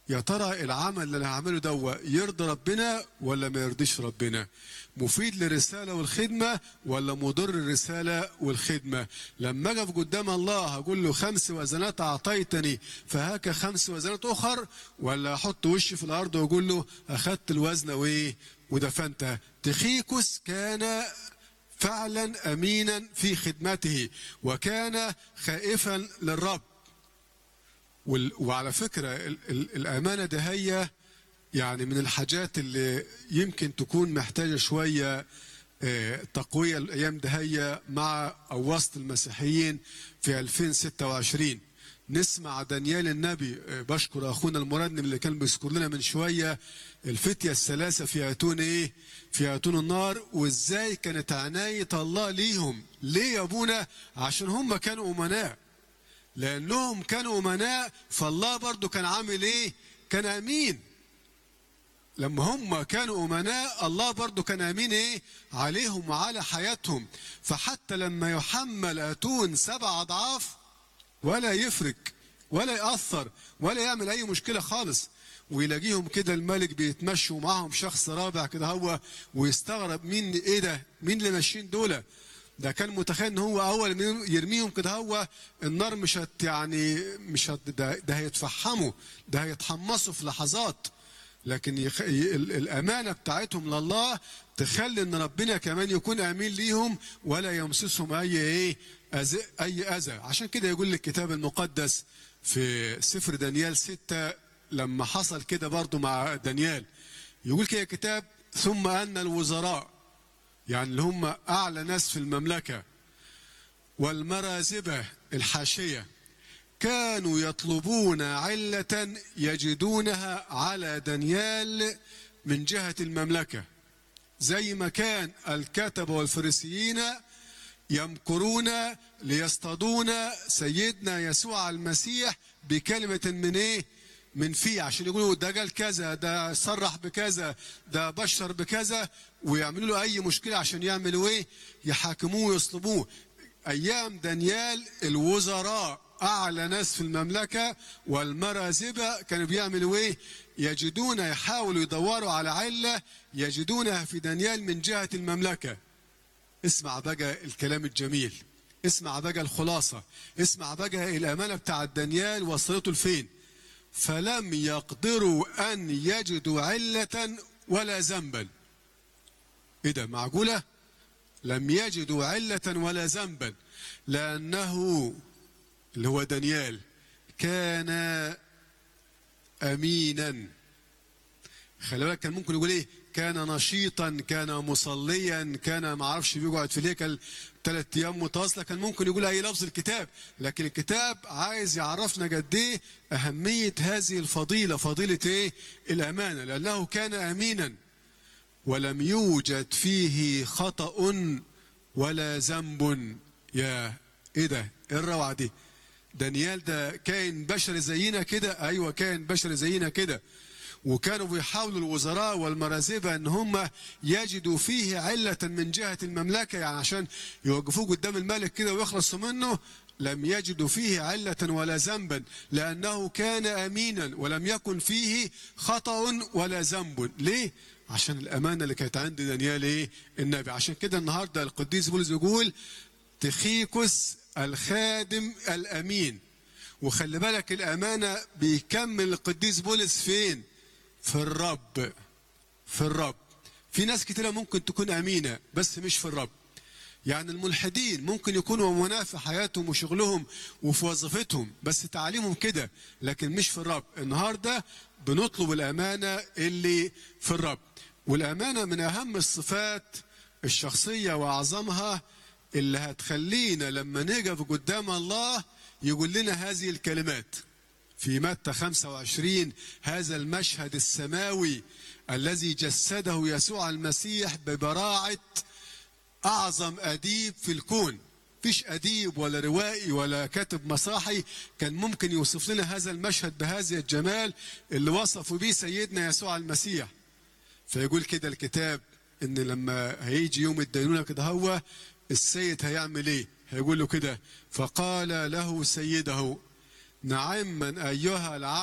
يا ترى العمل اللي انا هعمله ده يرضي ربنا ولا ما يرضيش ربنا مفيد للرساله والخدمه ولا مضر الرساله والخدمه لما اجي قدام الله هقول له خمس وزنات اعطيتني فهاك خمس وزنات اخر ولا احط وشي في الارض واقول له اخذت الوزن وايه ودفنتها تخيكس كان فعلا امينا في خدمته وكان خائفا للرب وعلى فكرة الأمانة ده هي يعني من الحاجات اللي يمكن تكون محتاجة شوية تقوية الأيام ده هي مع أو وسط المسيحيين في 2026 نسمع دانيال النبي بشكر أخونا المرنم اللي كان بيذكر لنا من شوية الفتية الثلاثة في أتون إيه؟ في أتون النار وإزاي كانت عناية الله ليهم ليه يا أبونا؟ عشان هم كانوا أمناء لانهم كانوا امناء فالله برضو كان عامل ايه كان امين لما هم كانوا امناء الله برضو كان امين ايه عليهم وعلى حياتهم فحتى لما يحمل اتون سبع اضعاف ولا يفرق ولا ياثر ولا يعمل اي مشكله خالص ويلاقيهم كده الملك بيتمشوا معاهم شخص رابع كده هو ويستغرب مين ايه ده مين اللي ماشيين دول ده كان متخيل ان هو اول يرميهم كده هو النار مش هت يعني مش هت ده, ده هيتفحموا ده هيتحمصوا في لحظات لكن يخ... الامانه بتاعتهم لله تخلي ان ربنا كمان يكون امين ليهم ولا يمسسهم اي ايه أذى اي اذى عشان كده يقول الكتاب المقدس في سفر دانيال ستة لما حصل كده برضو مع دانيال يقول كده كتاب ثم ان الوزراء يعني اللي هم أعلى ناس في المملكة والمرازبة الحاشية كانوا يطلبون علة يجدونها على دانيال من جهة المملكة زي ما كان الكتبة والفريسيين يمكرون ليصطادون سيدنا يسوع المسيح بكلمة من ايه؟ من فيه عشان يقولوا ده قال كذا ده صرح بكذا ده بشر بكذا ويعملوا له اي مشكله عشان يعملوا ايه؟ يحاكموه ويصلبوه. ايام دانيال الوزراء اعلى ناس في المملكه والمرازبه كانوا بيعملوا ايه؟ يجدون يحاولوا يدوروا على عله يجدونها في دانيال من جهه المملكه. اسمع بقى الكلام الجميل. اسمع بقى الخلاصه. اسمع بقى الامانه بتاعت دانيال وصلته لفين؟ فلم يقدروا ان يجدوا عله ولا ذنبا ايه ده معقوله لم يجدوا عله ولا ذنبا لانه اللي هو دانيال كان امينا خلي بالك كان ممكن يقول ايه كان نشيطا كان مصليا كان ما اعرفش بيقعد في الهيكل ثلاث ايام متواصله كان ممكن يقول اي لفظ الكتاب لكن الكتاب عايز يعرفنا قد ايه اهميه هذه الفضيله فضيله ايه الامانه لانه كان امينا ولم يوجد فيه خطا ولا ذنب يا ايه ده ايه الروعه دي دانيال ده كائن بشري زينا كده ايوه كائن بشري زينا كده وكانوا بيحاولوا الوزراء والمرازبة ان هم يجدوا فيه علة من جهة المملكة يعني عشان يوقفوه قدام الملك كده ويخلصوا منه لم يجدوا فيه علة ولا ذنبا لأنه كان أمينا ولم يكن فيه خطأ ولا ذنب ليه؟ عشان الأمانة اللي كانت عند دانيال إيه؟ النبي عشان كده النهاردة القديس بولس يقول تخيكس الخادم الأمين وخلي بالك الأمانة بيكمل القديس بولس فين؟ في الرب في الرب في ناس كتيرة ممكن تكون أمينة بس مش في الرب يعني الملحدين ممكن يكونوا أمناء في حياتهم وشغلهم وفي وظيفتهم بس تعليمهم كده لكن مش في الرب النهاردة بنطلب الأمانة اللي في الرب والأمانة من أهم الصفات الشخصية وأعظمها اللي هتخلينا لما نقف قدام الله يقول لنا هذه الكلمات في متى 25 هذا المشهد السماوي الذي جسده يسوع المسيح ببراعة أعظم أديب في الكون فيش أديب ولا روائي ولا كاتب مسرحي كان ممكن يوصف لنا هذا المشهد بهذا الجمال اللي وصفوا به سيدنا يسوع المسيح فيقول كده الكتاب ان لما هيجي يوم الدينونة كده هو السيد هيعمل ايه هيقول له كده فقال له سيده نعما ايها العبد